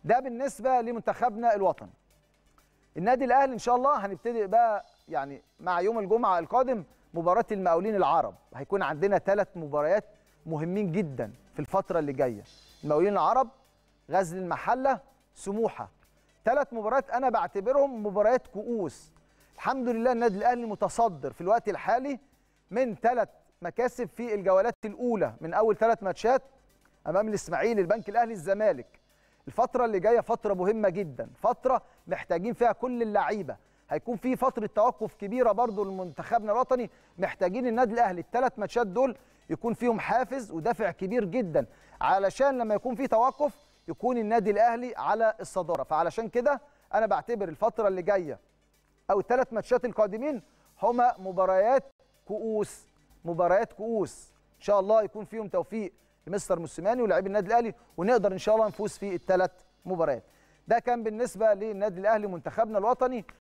ده بالنسبه لمنتخبنا الوطني النادي الاهلي ان شاء الله هنبتدي بقى يعني مع يوم الجمعه القادم مباراه المقاولين العرب هيكون عندنا ثلاث مباريات مهمين جدا في الفتره اللي جايه المقاولين العرب غزل المحله سموحه ثلاث مباريات انا بعتبرهم مباريات كؤوس الحمد لله النادي الاهلي متصدر في الوقت الحالي من ثلاث مكاسب في الجولات الاولى من اول ثلاث ماتشات امام الاسماعيلي البنك الاهلي الزمالك الفتره اللي جايه فتره مهمه جدا فتره محتاجين فيها كل اللعيبه هيكون في فتره توقف كبيره برضو لمنتخبنا الوطني محتاجين النادي الاهلي الثلاث ماتشات دول يكون فيهم حافز ودافع كبير جدا علشان لما يكون في توقف يكون النادي الاهلي على الصداره فعلشان كده انا بعتبر الفتره اللي جايه او الثلاث ماتشات القادمين هما مباريات كؤوس مباريات كؤوس ان شاء الله يكون فيهم توفيق لمستر موسيماني ولاعبي النادي الاهلي ونقدر ان شاء الله نفوز في الثلاث مباريات ده كان بالنسبه للنادي الاهلي منتخبنا الوطني